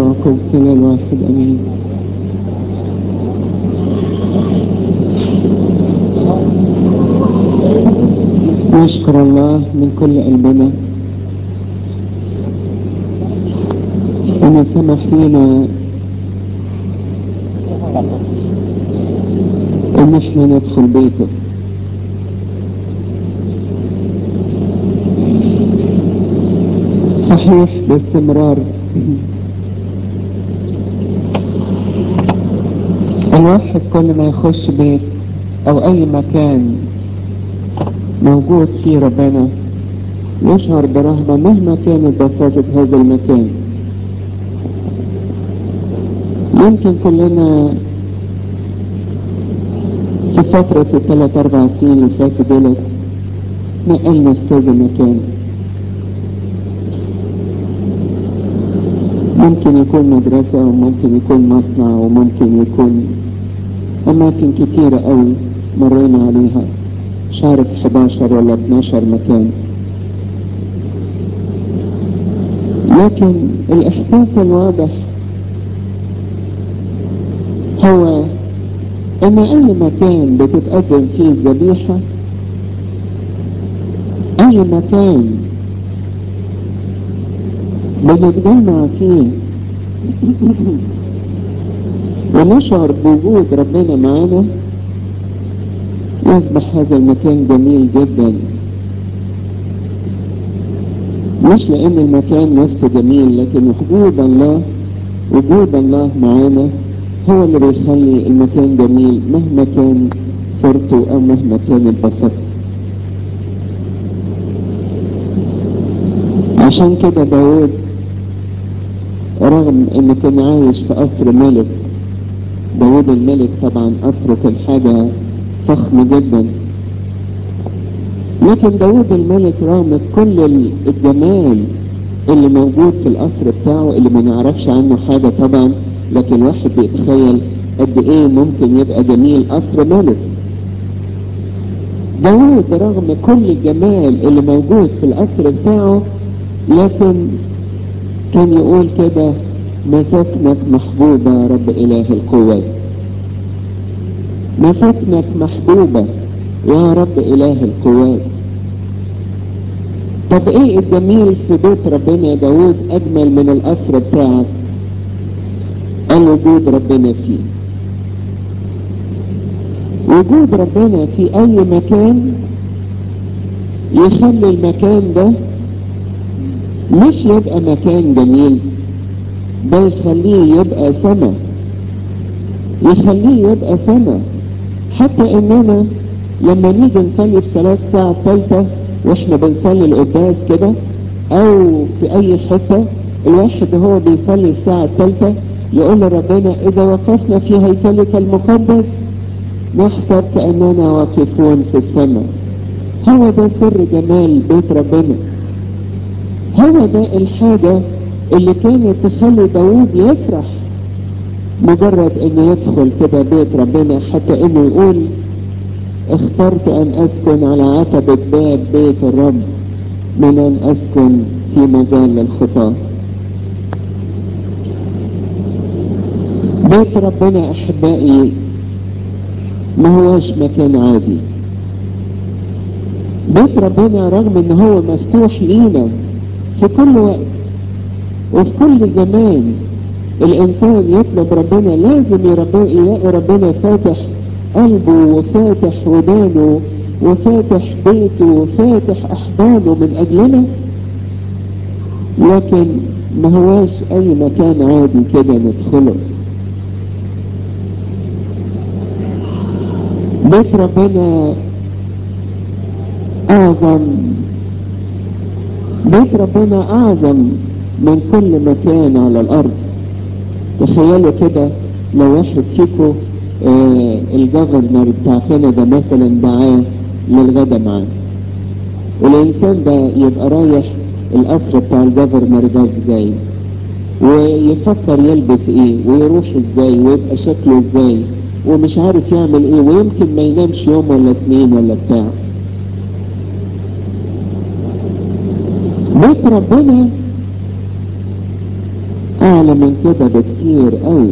والروح القدس الواحد امين نشكر الله من كل قلبنا أن سمح لنا أن احنا ندخل بيته صحيح باستمرار الواحد كل ما يخش بيت أو أي مكان موجود فيه ربنا يشعر برهبة مهما كانت بساطة هذا المكان يمكن كلنا في فترة الثلاث أربع سنين اللي فاتوا دولت نقلنا في كذا مكان ممكن يكون مدرسة وممكن يكون مصنع وممكن يكون أماكن كتيرة أوي مرينا عليها مش عارف 11 ولا 12 مكان لكن الإحساس الواضح هو ان اي مكان بتتقدم فيه الذبيحة اي مكان بنتجمع فيه ونشعر بوجود ربنا معانا يصبح هذا المكان جميل جدا مش لان المكان نفسه جميل لكن وجود الله وجود الله معانا هو اللي بيخلي المكان جميل مهما كان صورته او مهما كانت بساطته عشان كده داود رغم انه كان عايش في قصر ملك داود الملك طبعا قصره كان حاجة فخمة جدا لكن داود الملك رغم كل الجمال اللي موجود في القصر بتاعه اللي ما نعرفش عنه حاجة طبعا لكن الواحد بيتخيل قد ايه ممكن يبقى جميل قصر ملك داود رغم كل الجمال اللي موجود في القصر بتاعه لكن كان يقول كده مساكنك محبوبة يا رب إله القوات مساكنك محبوبة يا رب إله القوات طب ايه الجميل في بيت ربنا يا داود اجمل من القصر بتاعك قال وجود ربنا فيه وجود ربنا في اي مكان يخلي المكان ده مش يبقى مكان جميل ده يخليه يبقى سما يخليه يبقى سما حتى اننا لما نيجي نصلي في صلاة الساعة الثالثة واحنا بنصلي القداس كده او في اي حتة الواحد هو بيصلي الساعة الثالثة يقول لربنا اذا وقفنا في هيكلك المقدس نحسب كأننا واقفون في السماء هو ده سر جمال بيت ربنا هو ده الحاجة اللي كانت تخلي داود يفرح مجرد انه يدخل كده بيت ربنا حتى انه يقول اخترت ان اسكن على عتبة باب بيت الرب من ان اسكن في مجال الخطاه بيت ربنا احبائي ما هوش مكان عادي بيت ربنا رغم ان هو مفتوح لينا في كل وقت وفي كل زمان الانسان يطلب ربنا لازم يلاقي ربنا فاتح قلبه وفاتح ودانه وفاتح بيته وفاتح احضانه من اجلنا لكن ما هواش اي مكان عادي كده ندخله بيت ربنا اعظم بيت ربنا اعظم من كل مكان على الارض تخيلوا كده لو واحد فيكم آه الجفرنر بتاع كندا مثلا دعاه للغدا معاه والانسان ده يبقى رايح القصر بتاع الجفرنر ده ازاي ويفكر يلبس ايه ويروح ازاي ويبقى شكله ازاي ومش عارف يعمل ايه ويمكن ما ينامش يوم ولا اثنين ولا بتاع بيت ربنا اعلى من كده بكتير قوي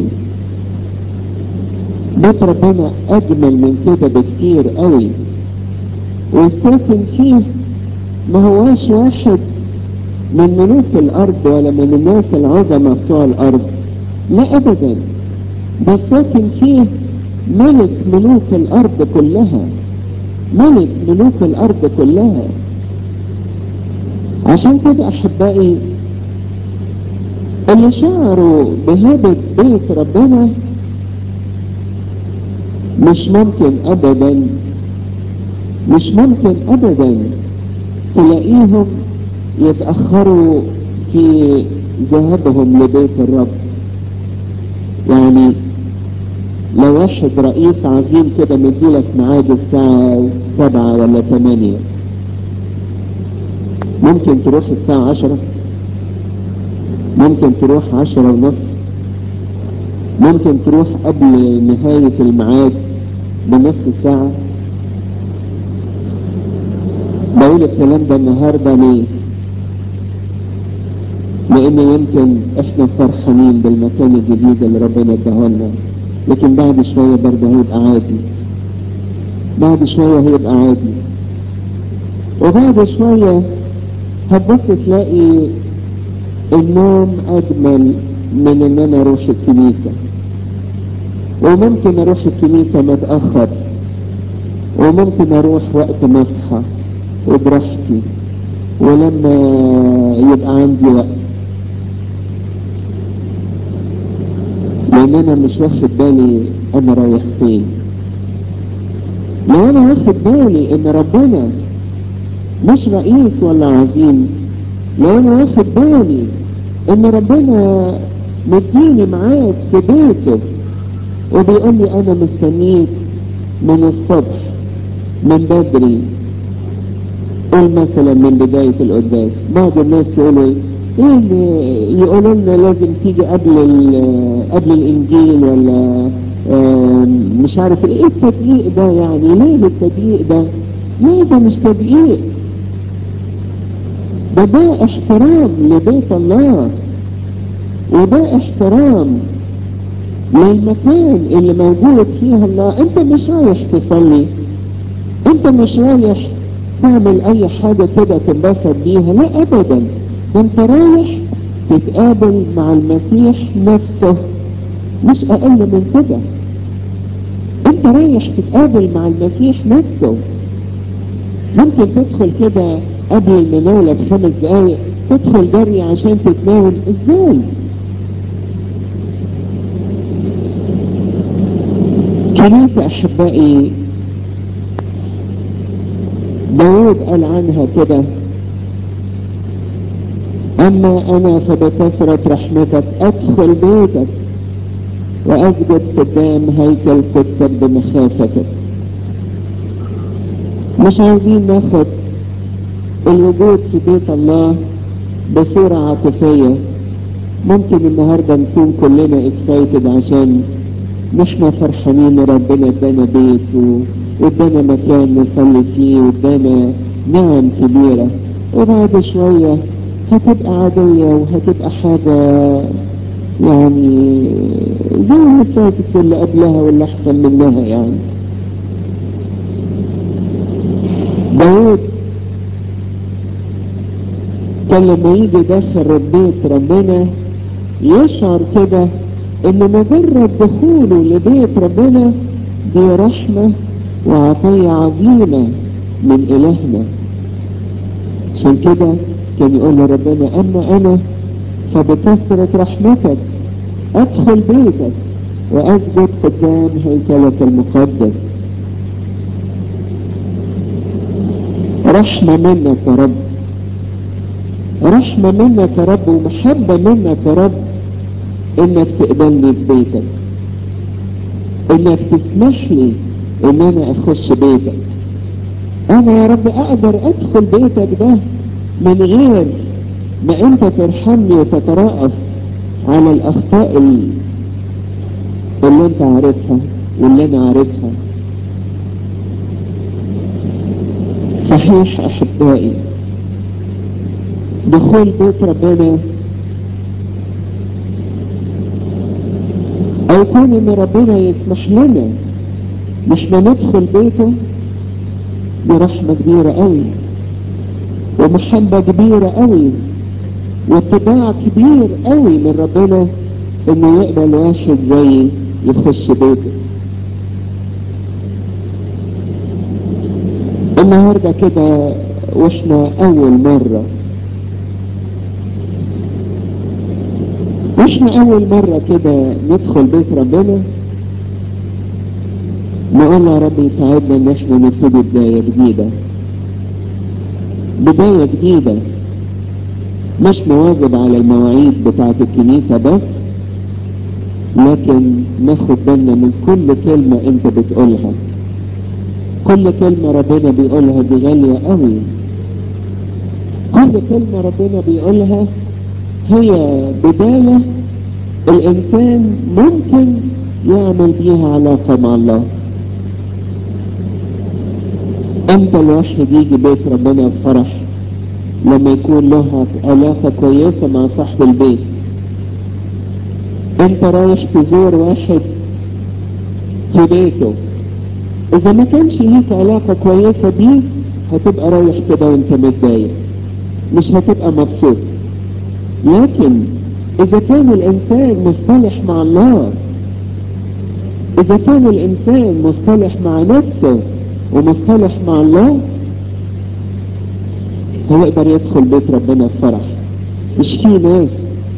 بيت ربنا اجمل من كده بكتير قوي والساكن فيه ما هواش واحد من ملوك الارض ولا من الناس العظمى بتوع الارض لا ابدا ده الساكن فيه ملك ملوك الارض كلها ملك ملوك الارض كلها عشان كده احبائي اللي شعروا بهبة بيت ربنا مش ممكن ابدا مش ممكن ابدا تلاقيهم يتأخروا في ذهابهم لبيت الرب يعني لو واحد رئيس عظيم كده مديلك ميعاد الساعة سبعة ولا ثمانية ممكن تروح الساعة عشرة ممكن تروح عشرة ونص ممكن تروح قبل نهاية الميعاد بنص ساعة بقول الكلام ده النهاردة ليه لان يمكن احنا فرحانين بالمكان الجديد اللي ربنا اداه لنا لكن بعد شوية برضه هيبقى عادي بعد شوية هيبقى عادي وبعد شوية هتبص تلاقي النوم اجمل من ان انا اروح الكنيسة وممكن اروح الكنيسة متأخر وممكن اروح وقت ما اصحى وبراحتي ولما يبقى عندي وقت لان انا مش واخد بالي انا رايح فين لو انا واخد بالي ان ربنا مش رئيس ولا عظيم لو انا واخد بالي ان ربنا مديني معاك في بيته وبيقول لي انا مستنيك من الصبح من بدري قول مثلا من بداية القداس بعض الناس يقولوا ايه اللي يقولوا لنا لازم تيجي قبل قبل الانجيل ولا مش عارف ايه التدقيق ده يعني ليه التدقيق ده ليه ده مش تدقيق ده ده احترام لبيت الله وده احترام للمكان اللي موجود فيه الله انت مش رايح تصلي انت مش رايح تعمل اي حاجة كده تنبسط بيها لا ابدا ده انت رايح تتقابل مع المسيح نفسه مش اقل من كده انت رايح تتقابل مع المسيح نفسه ممكن تدخل كده قبل المناولة بخمس دقايق تدخل جري عشان تتناول ازاي كنيسة احبائي داود قال عنها كده اما انا فبكثرة رحمتك ادخل بيتك واسجد قدام هيكل قدسك بمخافتك مش عايزين ناخد الوجود في بيت الله بصورة عاطفية ممكن النهاردة نكون كلنا اكسايتد عشان نحن فرحانين ربنا ادانا بيت وادانا مكان نصلي فيه وادانا نعم كبيرة وبعد شوية هتبقى عادية وهتبقى حاجة يعني زي اللي فاتت واللي قبلها واللي احسن منها يعني داود كان لما يجي داخل بيت ربنا يشعر كده ان مجرد دخوله لبيت ربنا دي رحمة وعطية عظيمة من الهنا عشان كده كان يقول لربنا اما انا فبكثرة رحمتك ادخل بيتك واسجد قدام هيكلك المقدس رحمة منك يا رب رحمة منك يا رب ومحبة منك يا رب انك تقبلني في بيتك انك تسمح لي ان انا اخش بيتك انا يا رب اقدر ادخل بيتك ده من غير ما انت ترحمني وتترأف على الاخطاء اللي انت عارفها واللي انا عارفها صحيح احبائي دخول بيت ربنا وكون ان ربنا يسمح لنا مش ندخل بيته دي رحمة كبيرة قوي ومحبة كبيرة قوي واتباع كبير قوي من ربنا انه يقبل واحد زي يخش بيته النهاردة كده واحنا اول مرة واحنا اول مرة كده ندخل بيت ربنا نقول يا رب يساعدنا ان احنا نبتدي بداية جديدة بداية جديدة مش مواظب على المواعيد بتاعة الكنيسة بس لكن ناخد بالنا من كل كلمة انت بتقولها كل كلمة ربنا بيقولها دي غالية قوي كل كلمة ربنا بيقولها هي بداية الانسان ممكن يعمل بيها علاقة مع الله امتى الواحد يجي بيت ربنا بفرح لما يكون له علاقة كويسة مع صاحب البيت انت رايح تزور واحد في بيته اذا ما كانش ليك علاقة كويسة بيه هتبقى رايح كده وانت متضايق مش هتبقى مبسوط لكن اذا كان الانسان مصطلح مع الله اذا كان الانسان مصطلح مع نفسه ومصطلح مع الله هيقدر يدخل بيت ربنا بفرح مش في ناس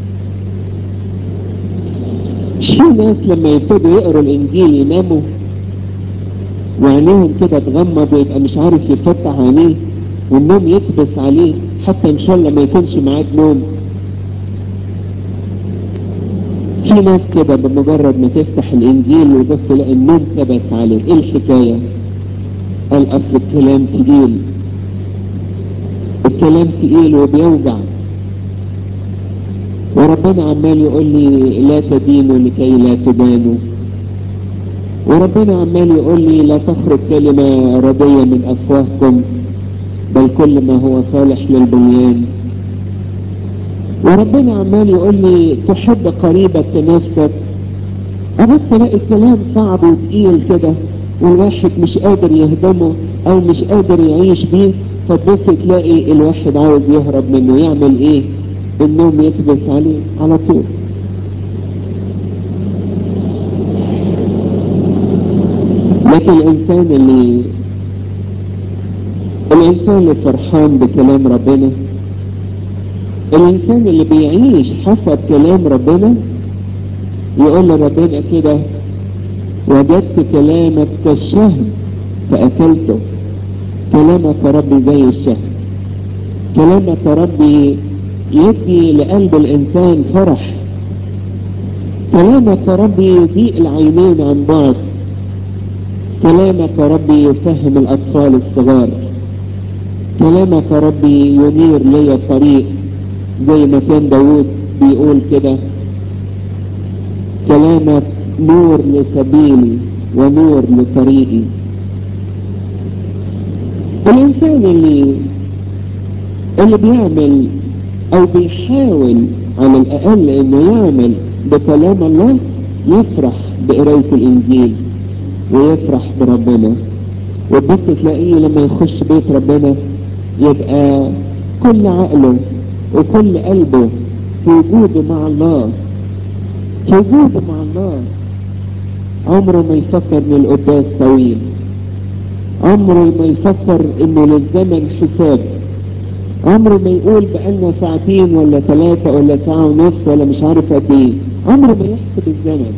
مش في ناس لما يبتدوا يقروا الانجيل يناموا وعينيهم كده تغمض ويبقى مش عارف يفتح عينيه والنوم يكبس عليه حتى ان شاء الله ما يكونش معاك نوم في ناس كده بمجرد ما تفتح الانجيل وبص تلاقي النوم كبس عليه ايه الحكايه قال اصل الكلام تقيل الكلام تقيل وبيوجع وربنا عمال يقول لي لا تدينوا لكي لا تدانوا وربنا عمال يقول لي لا تخرج كلمة ردية من أفواهكم بل كل ما هو صالح للبنيان وربنا عمال يقول لي تحب قريبك كنفسك أبص ألاقي الكلام صعب وتقيل كده والواحد مش قادر يهضمه أو مش قادر يعيش بيه فتبص تلاقي الواحد عاوز يهرب منه يعمل إيه؟ النوم يكبس عليه على طول لكن الإنسان اللي الإنسان اللي فرحان بكلام ربنا الإنسان اللي بيعيش حسب كلام ربنا يقول لربنا كده وجدت كلامك كالشهد فأكلته كلامك يا ربي زي الشهد كلامك يا ربي يدي لقلب الإنسان فرح كلامك يا ربي يضيء العينين عن بعد كلامك يا ربي يفهم الأطفال الصغار كلامك يا ربي ينير لي الطريق زي ما كان داود بيقول كده كلامك نور لسبيلي ونور لطريقي الإنسان اللي اللي بيعمل أو بيحاول على الأقل إنه يعمل بكلام الله يفرح بقراية الإنجيل ويفرح بربنا وتبص تلاقيه لما يخش بيت ربنا يبقى كل عقله وكل قلبه في وجوده مع الله في وجوده مع الله عمره ما يفكر ان القداس طويل عمره ما يفكر انه للزمن حساب عمره ما يقول بقالنا ساعتين ولا ثلاثة ولا ساعة ونص ولا مش عارف قد ايه عمره ما يحسب الزمن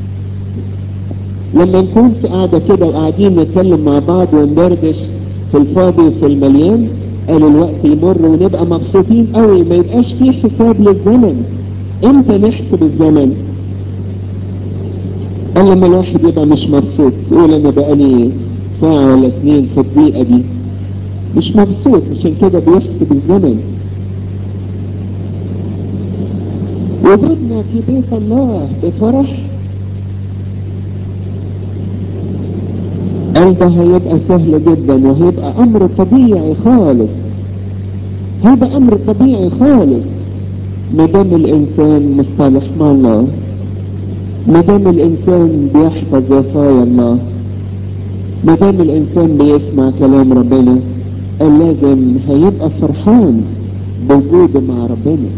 لما نكون في قاعدة كده وقاعدين نتكلم مع بعض وندردش في الفاضي وفي المليان قال الوقت يمر ونبقى مبسوطين قوي ما يبقاش فيه حساب للزمن امتى نحسب الزمن قال لما الواحد يبقى مش مبسوط يقول انا بقالي ساعة ولا اتنين في الدقيقة دي مش مبسوط عشان كده بيحسب الزمن وجودنا في بيت الله بفرح قلبه هيبقى سهل جدا وهيبقى امر طبيعي خالص هيبقى امر طبيعي خالص ما دام الانسان مصطلح مع الله ما دام الانسان بيحفظ وصايا الله ما دام الانسان بيسمع كلام ربنا قال لازم هيبقى فرحان بوجوده مع ربنا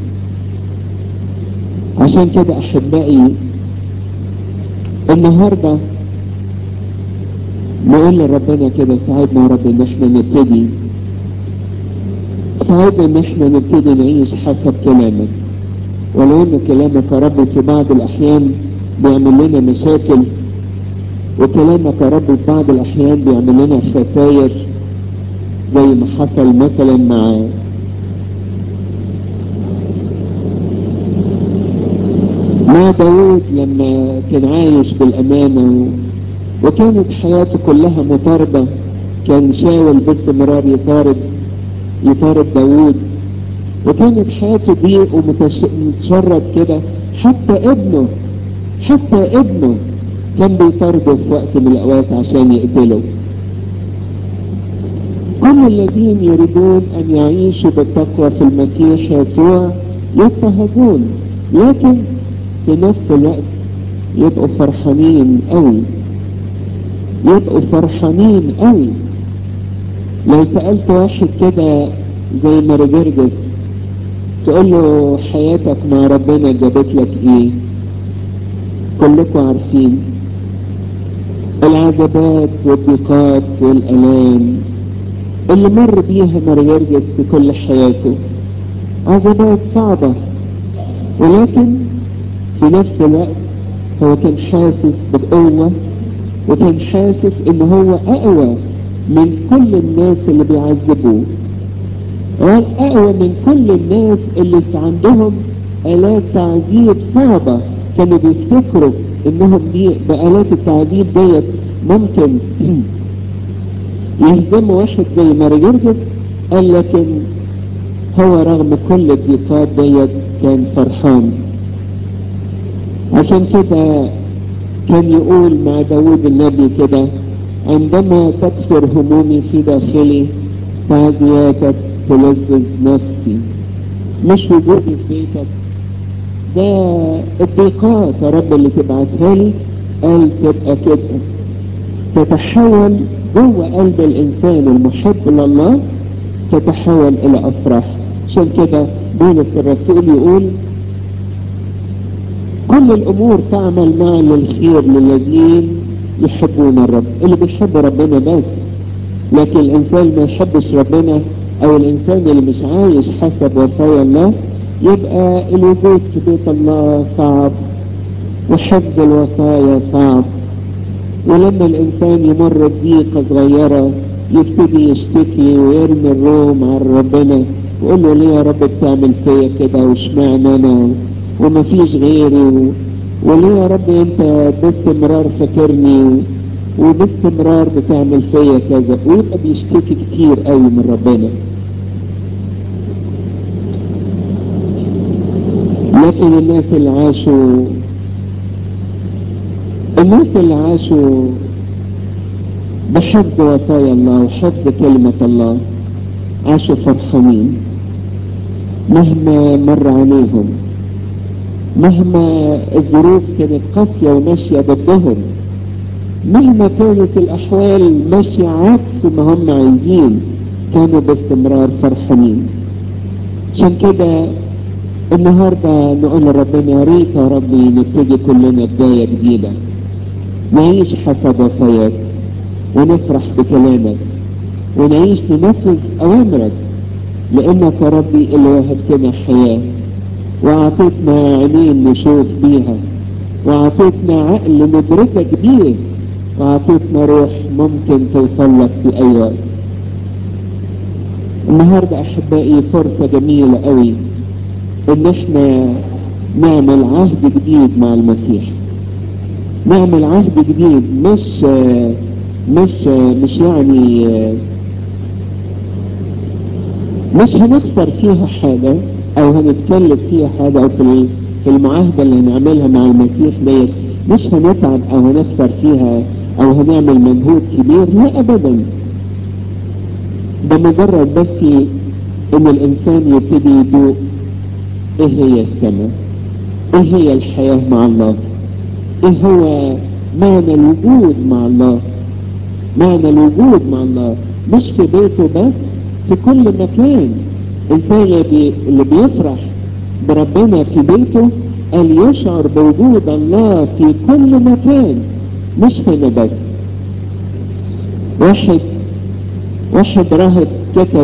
عشان كده احبائي النهارده نقول لربنا كده ساعدنا يا رب ان احنا نبتدي ساعدنا ان احنا نبتدي نعيش حسب كلامك ولو ان كلامك يا رب في بعض الاحيان بيعمل لنا مشاكل وكلامك يا رب في بعض الاحيان بيعمل لنا خسائر زي ما حصل مثلا مع مع داوود لما كان عايش بالامانه وكانت حياته كلها مطاردة كان شاول باستمرار يطارد يطارد داوود وكانت حياته ضيق ومتشرد كده حتى ابنه حتى ابنه كان بيطارده في وقت من الاوقات عشان يقتله كل الذين يريدون ان يعيشوا بالتقوى في المسيح يسوع يضطهدون لكن في نفس الوقت يبقوا فرحانين قوي يبقوا فرحانين قوي لو سألت واحد كده زي مرجرجس تقول له حياتك مع ربنا جابت لك ايه كلكم عارفين العذابات والضيقات والالام اللي مر بيها مرجرجس في كل حياته عذابات صعبة ولكن في نفس الوقت هو كان حاسس بقوة وكان حاسس ان هو اقوى من كل الناس اللي بيعذبوه قال اقوى من كل الناس اللي عندهم الات تعذيب صعبة كانوا بيفتكروا انهم دي بآلات التعذيب ديت ممكن يهزموا واحد زي مارجرجس قال لكن هو رغم كل الضيقات ديت كان فرحان عشان كده كان يقول مع داود النبي كده عندما تكسر همومي في داخلي تعزياتك تلذذ نفسي مش وجودي في بيتك ده الضيقات يا رب اللي تبعتها لي قال تبقى كده تتحول جوه قلب الانسان المحب لله تتحول الى افراح عشان كده بولس الرسول يقول كل الامور تعمل معا للخير للذين يحبون الرب اللي بيحب ربنا بس لكن الانسان ما يحبش ربنا او الانسان اللي مش عايش حسب وصايا الله يبقى الوجود في بيت الله صعب وحفظ الوصايا صعب ولما الانسان يمر بضيقه صغيره يبتدي يشتكي ويرمي الروم على ربنا ويقول له ليه يا رب بتعمل فيا كده واشمعنى انا ومفيش غيري و... وليه يا رب انت باستمرار فاكرني و... وباستمرار بتعمل فيا كذا ويبقى بيشتكي كتير قوي من ربنا لكن الناس اللي عاشوا الناس اللي عاشوا بحفظ وصايا الله وحفظ كلمة الله عاشوا فرحانين مهما مر عليهم مهما الظروف كانت قاسية وماشية ضدهم مهما كانت الأحوال ماشية عكس ما هم عايزين كانوا باستمرار فرحانين عشان كده النهاردة نقول لربنا يا ريت يا ربي نبتدي كلنا بداية جديدة نعيش حسب وصاياك ونفرح بكلامك ونعيش ننفذ أوامرك لأنك يا ربي اللي وهبتنا حياة وأعطيتنا عينين نشوف بيها وأعطيتنا عقل ندركك بيه وأعطيتنا روح ممكن توصل لك في أي وقت النهاردة أحبائي فرصة جميلة قوي إن إحنا نعمل عهد جديد مع المسيح نعمل عهد جديد مش مش مش يعني مش هنخسر فيها حاجة او هنتكلف فيها حاجة او في في المعاهدة اللي هنعملها مع المسيح ديت مش هنتعب او هنخسر فيها او هنعمل مجهود كبير لا ابدا ده مجرد بس ان الانسان يبتدي يدوق ايه هي السماء ايه هي الحياة مع الله ايه هو معنى الوجود مع الله معنى الوجود مع الله مش في بيته بس في كل مكان الانسان اللي, بي... اللي بيفرح بربنا في بيته قال يشعر بوجود الله في كل مكان مش هنا بس واحد واحد راهب كتب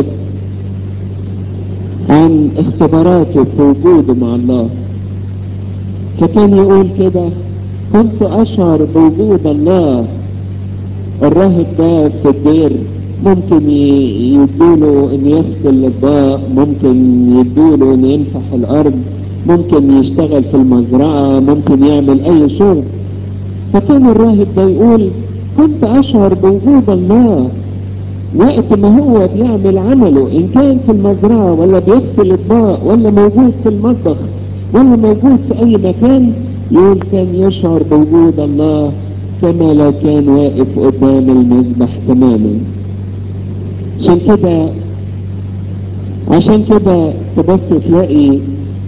عن اختباراته في وجوده مع الله فكان يقول كده كنت اشعر بوجود الله الراهب ده في الدير ممكن يدوله ان يغسل الاطباق ممكن يدوله ان يمسح الارض ممكن يشتغل في المزرعة ممكن يعمل اي شغل فكان الراهب ده يقول كنت اشعر بوجود الله وقت ما هو بيعمل عمله ان كان في المزرعة ولا بيغسل اطباق ولا موجود في المطبخ ولا موجود في اي مكان يقول كان يشعر بوجود الله كما لو كان واقف قدام المذبح تماما عشان كده عشان كده تبص تلاقي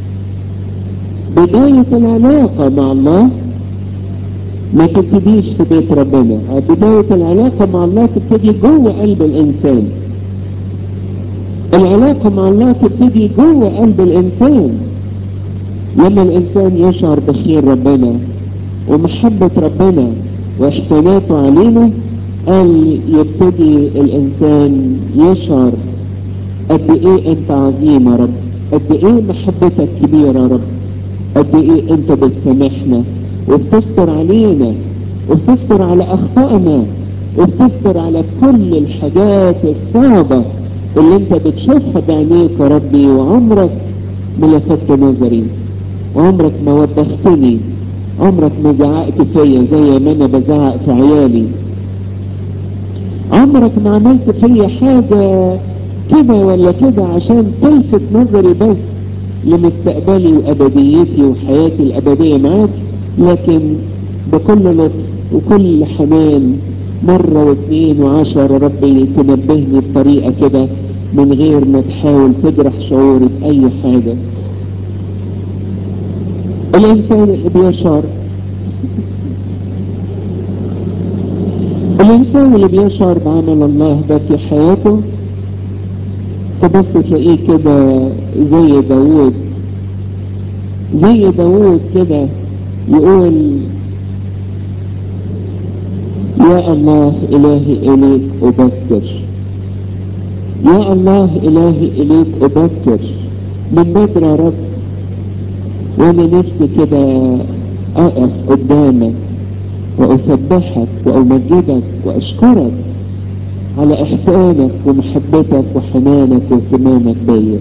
بداية العلاقة مع الله ما تبتديش في بيت ربنا بداية العلاقة مع الله تبتدي جوه قلب الإنسان العلاقة مع الله تبتدي جوه قلب الإنسان لما الإنسان يشعر بخير ربنا ومحبة ربنا وإحساناته علينا قال يبتدي الإنسان يشعر قد إيه أنت عظيم يا رب قد إيه محبتك كبيرة يا رب قد إيه أنت بتسامحنا وبتستر علينا وبتستر على أخطائنا وبتستر على كل الحاجات الصعبة اللي أنت بتشوفها بعينيك يا ربي وعمرك ما لفتت نظري وعمرك ما وبختني عمرك ما زعقت فيا زي ما انا بزعق في عيالي عمرك ما عملت فيا حاجة كده ولا كده عشان تلفت نظري بس لمستقبلي وابديتي وحياتي الابدية معاك لكن بكل لطف وكل حنان مرة واثنين وعشرة ربي تنبهني بطريقة كده من غير ما تحاول تجرح شعوري بأي حاجة الإنسان اللي بيشعر الإنسان اللي بيشعر بعمل الله ده في حياته تبص تلاقيه كده زي داوود زي داوود كده يقول يا الله إلهي إليك أبكر يا الله إلهي إليك أبكر من بدر يا رب وانا نفسي كده اقف قدامك واسبحك وامجدك واشكرك على احسانك ومحبتك وحنانك واهتمامك بيا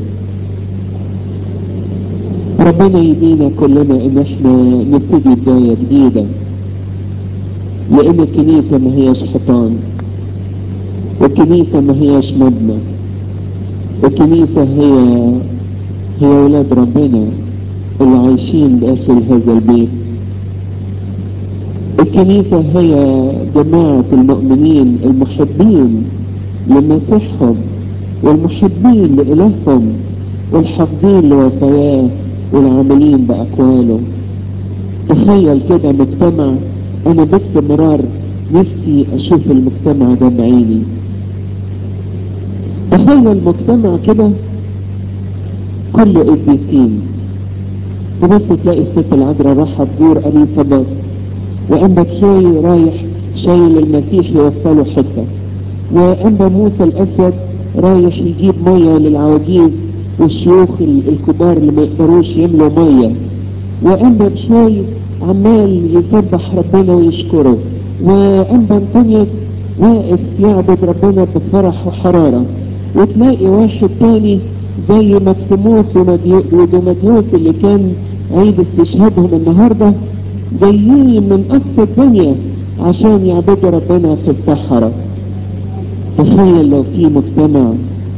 ربنا يدينا كلنا ان احنا نبتدي بداية جديدة لان الكنيسة ما هيش حيطان والكنيسة ما هيش مبنى الكنيسة هي هي ولاد ربنا اللي عايشين داخل هذا البيت الكنيسة هي جماعة المؤمنين المحبين لمسيحهم والمحبين لإلههم والحافظين لوصاياه والعاملين بأقواله تخيل كده مجتمع أنا باستمرار نفسي أشوف المجتمع ده بعيني تخيل المجتمع كده كله قديسين تبص تلاقي الست العذراء رايحة تزور أليصابات وأنبا شاي رايح شايل المسيح يوصله حتة وأنبا موسى الأسود رايح يجيب مية للعواجيز والشيوخ الكبار اللي ما يقدروش يملوا مية وأنبا بشاي عمال يسبح ربنا ويشكره وأنبا انطونيوس واقف يعبد ربنا بفرح وحرارة وتلاقي واحد تاني زي مكسيموس ودوماتيوس اللي كان عيد استشهادهم النهارده جايين من اقصى الدنيا عشان يعبدوا ربنا في الصحراء تخيل لو في مجتمع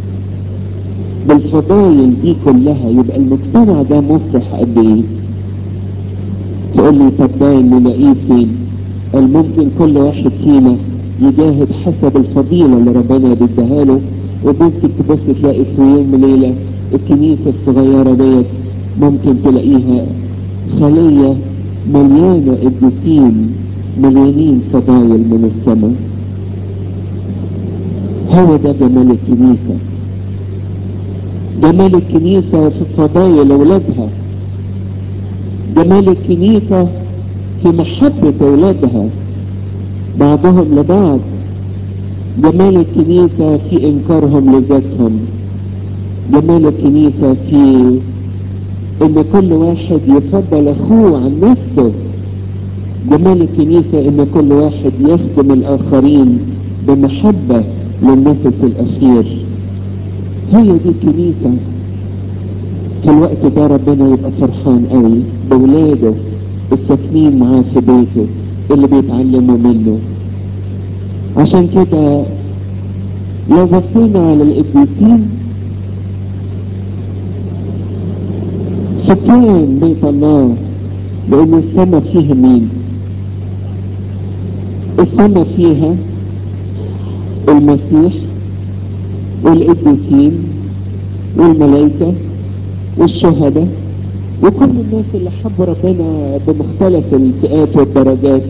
بالفضايل دي كلها يبقى المجتمع ده مفرح قد ايه تقول لي طب ده نلاقيه فين قال ممكن كل واحد فينا يجاهد حسب الفضيلة اللي ربنا بيديها له وممكن تبص تلاقي في يوم ليلة الكنيسة الصغيرة ديت ممكن تلاقيها خلية مليانة قديسين مليانين فضايل من السماء هو ده جمال الكنيسة جمال الكنيسة في فضايل أولادها جمال الكنيسة في محبة أولادها بعضهم لبعض جمال الكنيسة في إنكارهم لذاتهم جمال الكنيسة في إن كل واحد يفضل أخوه عن نفسه جمال الكنيسة إن كل واحد يخدم الآخرين بمحبة للنفس الأخير هي دي الكنيسة في الوقت ده ربنا يبقى فرحان قوي بولاده الساكنين معاه في بيته اللي بيتعلموا منه عشان كده لو بصينا على القديسين سكان بيت الله لأن السماء فيها مين؟ السماء فيها المسيح والقديسين والملائكة والشهداء وكل الناس اللي حبوا ربنا بمختلف الفئات والدرجات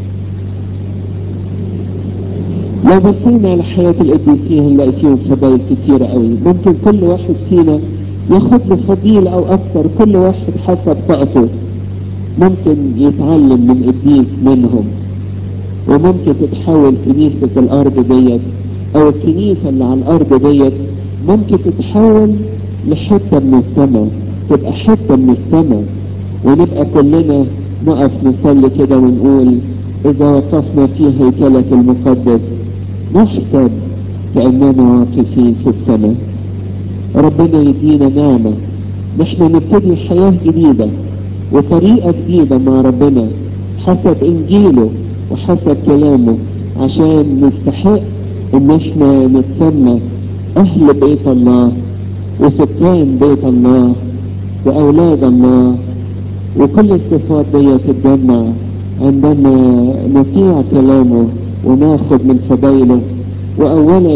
لو بصينا على حياة القديسين هنلاقي فيهم فضائل كتيرة قوي ممكن كل واحد فينا ياخد له فضيلة او اكثر كل واحد حسب طاقته ممكن يتعلم من قديس منهم وممكن تتحول كنيسة الارض ديت او الكنيسة اللي على الارض ديت ممكن تتحول لحتة من السماء تبقى حتة من السماء ونبقى كلنا نقف نصلي كده ونقول اذا وقفنا في هيكلك المقدس نحسب كأننا واقفين في السماء ربنا يدينا نعمة نحن نبتدي حياة جديدة وطريقة جديدة مع ربنا حسب انجيله وحسب كلامه عشان نستحق ان احنا نتسمى اهل بيت الله وسكان بيت الله واولاد الله وكل الصفات دي تتجمع عندما نطيع كلامه وناخد من فضائله واولا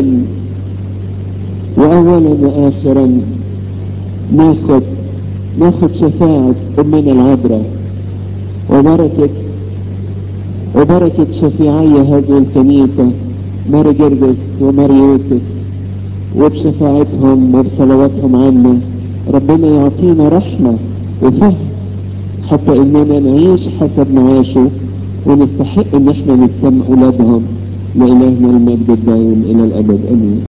واولا واخرا ناخد ناخد شفاعة امنا العذراء وبركة وبركة شفيعي هذه الكنيسة ماري جرجس وماري يوسف وبشفاعتهم وبصلواتهم عنا ربنا يعطينا رحمة وفهم حتى اننا نعيش حسب معاشه ونستحق ان احنا نسمى اولادهم لالهنا المجد الدائم الى الابد امين